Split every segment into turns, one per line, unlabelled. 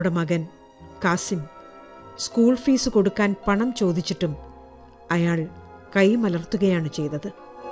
അവരുടെ മകൻ Kasim school fees കൊടുക്കാൻ പണം ചോദിച്ചിട്ടും അയാൾ കൈമലർത്തുകയാണ് ചെയ്തത്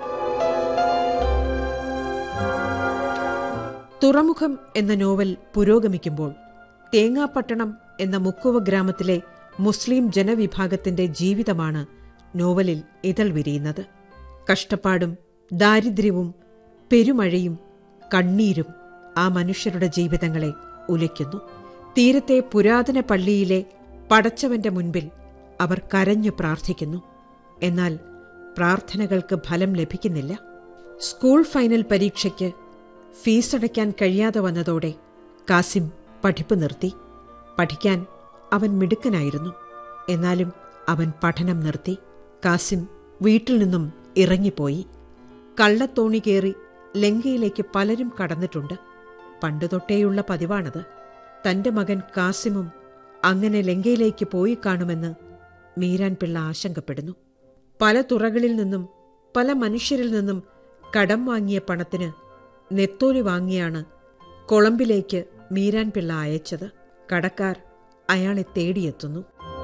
തുറമുഖം എന്ന നോവൽ പുരോഗമിക്കുമ്പോൾ തേങ്ങാപ്പട്ടണം എന്ന മുക്കുവ ഗ്രാമത്തിലെ മുസ്ലിം ജനവിഭാഗത്തിന്റെ ജീവിതമാണ് നോവലിൽ ഇതൾ വിരിയുന്നത് കഷ്ടപ്പാടും ദാരിദ്ര്യവും പെരുമഴയും കണ്ണീരും ആ മനുഷ്യരുടെ ജീവിതങ്ങളെ ഉലയ്ക്കുന്നു തീരത്തെ പുരാതന പള്ളിയിലെ പടച്ചവന്റെ മുൻപിൽ അവർ കരഞ്ഞു പ്രാർത്ഥിക്കുന്നു എന്നാൽ പ്രാർത്ഥനകൾക്ക് ഫലം ലഭിക്കുന്നില്ല സ്കൂൾ ഫൈനൽ പരീക്ഷയ്ക്ക് ഫീസടയ്ക്കാൻ കഴിയാതെ വന്നതോടെ കാസിം പഠിപ്പ് നിർത്തി പഠിക്കാൻ അവൻ മിടുക്കനായിരുന്നു എന്നാലും അവൻ പഠനം നിർത്തി കാസിം വീട്ടിൽ നിന്നും ഇറങ്ങിപ്പോയി കള്ളത്തോണി കയറി ലങ്കയിലേക്ക് പലരും കടന്നിട്ടുണ്ട് പണ്ടുതൊട്ടേയുള്ള പതിവാണത് തന്റെ മകൻ കാസിമും അങ്ങനെ ലങ്കയിലേക്ക് പോയി കാണുമെന്ന് മീരാൻ പിള്ള ആശങ്കപ്പെടുന്നു പല തുറകളിൽ നിന്നും പല മനുഷ്യരിൽ നിന്നും കടം വാങ്ങിയ പണത്തിന് നെത്തോലി വാങ്ങിയാണ് കൊളംബിലേക്ക് മീരാൻ പിള്ള അയച്ചത് കടക്കാർ അയാളെ തേടിയെത്തുന്നു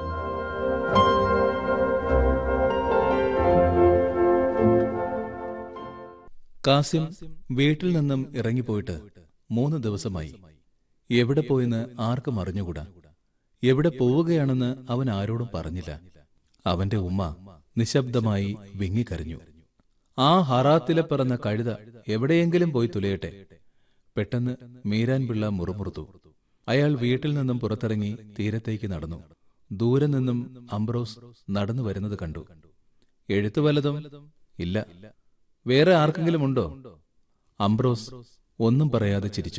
കാസിം വീട്ടിൽ നിന്നും ഇറങ്ങിപ്പോയിട്ട് മൂന്ന് ദിവസമായി എവിടെ പോയെന്ന് ആർക്കും അറിഞ്ഞുകൂടാ എവിടെ പോവുകയാണെന്ന് അവൻ ആരോടും പറഞ്ഞില്ല അവന്റെ ഉമ്മ നിശബ്ദമായി വിങ്ങിക്കരഞ്ഞു ആ ഹറാത്തിലെ പിറന്ന കഴുത എവിടെയെങ്കിലും പോയി തുലയട്ടെ പെട്ടെന്ന് മീരാൻ പിള്ള മുറുമുറുത്തു അയാൾ വീട്ടിൽ നിന്നും പുറത്തിറങ്ങി തീരത്തേക്ക് നടന്നു ദൂരെ നിന്നും അംബ്രോസ് നടന്നു വരുന്നത് കണ്ടു എഴുത്തു വല്ലതും ഇല്ല വേറെ ആർക്കെങ്കിലും ഉണ്ടോ അംബ്രോസ് ഒന്നും പറയാതെ ചിരിച്ചു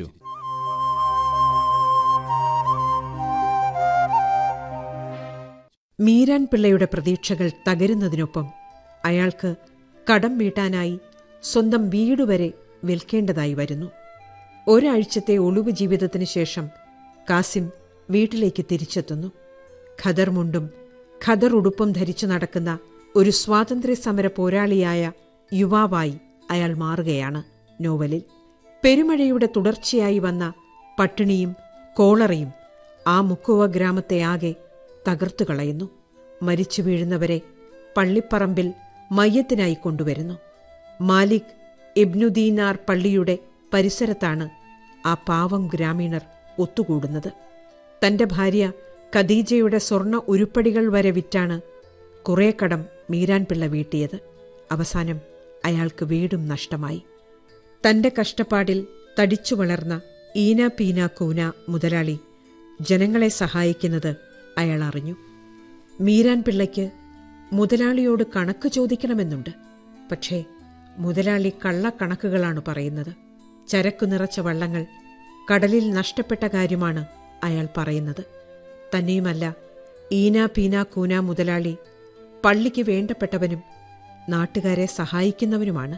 മീരാൻ പിള്ളയുടെ പ്രതീക്ഷകൾ തകരുന്നതിനൊപ്പം അയാൾക്ക് കടം വീട്ടാനായി സ്വന്തം വീട് വരെ വിൽക്കേണ്ടതായി വരുന്നു ഒരാഴ്ചത്തെ ഒളിവ് ജീവിതത്തിന് ശേഷം കാസിം വീട്ടിലേക്ക് തിരിച്ചെത്തുന്നു ഖദർ മുണ്ടും ഖദർ ഉടുപ്പും ധരിച്ചു നടക്കുന്ന ഒരു സ്വാതന്ത്ര്യ സമര പോരാളിയായ യുവാവായി അയാൾ മാറുകയാണ് നോവലിൽ പെരുമഴയുടെ തുടർച്ചയായി വന്ന പട്ടിണിയും കോളറയും ആ മുക്കുവ ഗ്രാമത്തെ ആകെ തകർത്തു കളയുന്നു മരിച്ചു വീഴുന്നവരെ പള്ളിപ്പറമ്പിൽ മയ്യത്തിനായി കൊണ്ടുവരുന്നു മാലിക് ഇബ്നുദീനാർ പള്ളിയുടെ പരിസരത്താണ് ആ പാവം ഗ്രാമീണർ ഒത്തുകൂടുന്നത് തന്റെ ഭാര്യ ഖദീജയുടെ സ്വർണ ഉരുപ്പടികൾ വരെ വിറ്റാണ് കുറേ കടം മീരാൻ പിള്ള വീട്ടിയത് അവസാനം അയാൾക്ക് വീടും നഷ്ടമായി തന്റെ കഷ്ടപ്പാടിൽ തടിച്ചു വളർന്ന ഈന പീന കൂന മുതലാളി ജനങ്ങളെ സഹായിക്കുന്നത് അയാൾ അറിഞ്ഞു മീരാൻ പിള്ളയ്ക്ക് മുതലാളിയോട് കണക്ക് ചോദിക്കണമെന്നുണ്ട് പക്ഷേ മുതലാളി കള്ളക്കണക്കുകളാണ് പറയുന്നത് ചരക്കു നിറച്ച വള്ളങ്ങൾ കടലിൽ നഷ്ടപ്പെട്ട കാര്യമാണ് അയാൾ പറയുന്നത് തന്നെയുമല്ല ഈന പീന കൂന മുതലാളി പള്ളിക്ക് വേണ്ടപ്പെട്ടവനും നാട്ടുകാരെ സഹായിക്കുന്നവനുമാണ്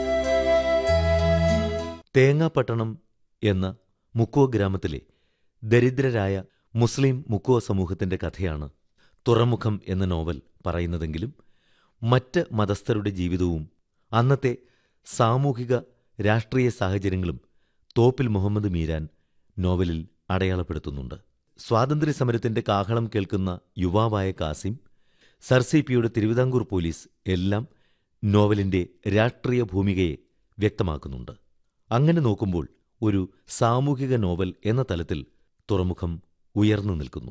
തേങ്ങാപ്പട്ടണം എന്ന മുക്കുവ ഗ്രാമത്തിലെ ദരിദ്രരായ മുസ്ലിം മുക്കുവ സമൂഹത്തിന്റെ കഥയാണ് തുറമുഖം എന്ന നോവൽ പറയുന്നതെങ്കിലും മറ്റ് മതസ്ഥരുടെ ജീവിതവും അന്നത്തെ സാമൂഹിക രാഷ്ട്രീയ സാഹചര്യങ്ങളും തോപ്പിൽ മുഹമ്മദ് മീരാൻ നോവലിൽ അടയാളപ്പെടുത്തുന്നുണ്ട് സ്വാതന്ത്ര്യസമരത്തിന്റെ കാഹളം കേൾക്കുന്ന യുവാവായ കാസിം സർസിപിയുടെ തിരുവിതാംകൂർ പോലീസ് എല്ലാം നോവലിന്റെ രാഷ്ട്രീയ ഭൂമികയെ വ്യക്തമാക്കുന്നുണ്ട് അങ്ങനെ നോക്കുമ്പോൾ ഒരു സാമൂഹിക നോവൽ എന്ന തലത്തിൽ തുറമുഖം ഉയർന്നു നിൽക്കുന്നു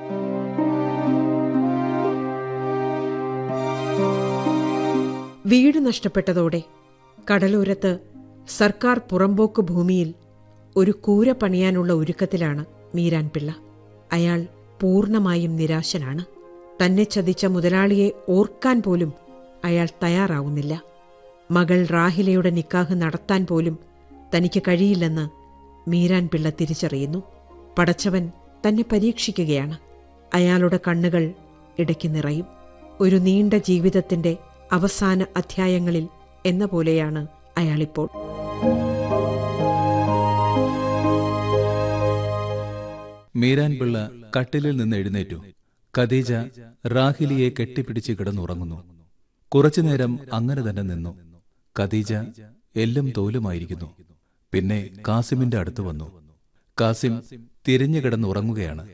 വീട് നഷ്ടപ്പെട്ടതോടെ കടലോരത്ത് സർക്കാർ പുറമ്പോക്ക് ഭൂമിയിൽ ഒരു കൂര പണിയാനുള്ള ഒരുക്കത്തിലാണ് മീരാൻ പിള്ള അയാൾ പൂർണ്ണമായും നിരാശനാണ് തന്നെ ചതിച്ച മുതലാളിയെ ഓർക്കാൻ പോലും അയാൾ തയ്യാറാവുന്നില്ല മകൾ റാഹിലയുടെ നിക്കാഹ് നടത്താൻ പോലും തനിക്ക് കഴിയില്ലെന്ന് മീരാൻ പിള്ള തിരിച്ചറിയുന്നു പടച്ചവൻ തന്നെ പരീക്ഷിക്കുകയാണ് അയാളുടെ കണ്ണുകൾ ഇടയ്ക്ക് നിറയും ഒരു നീണ്ട ജീവിതത്തിന്റെ അവസാന അധ്യായങ്ങളിൽ എന്ന പോലെയാണ് അയാളിപ്പോൾ
മീരാൻ പിള്ള കട്ടിലിൽ നിന്ന് എഴുന്നേറ്റു ഖദീജ റാഹിലിയെ കെട്ടിപ്പിടിച്ച് കിടന്നുറങ്ങുന്നു കുറച്ചുനേരം അങ്ങനെ തന്നെ നിന്നു ഖദീജ എല്ലും തോലുമായിരിക്കുന്നു പിന്നെ കാസിമിന്റെ അടുത്ത് വന്നു കാസിം തിരിഞ്ഞു കിടന്നുറങ്ങുകയാണ്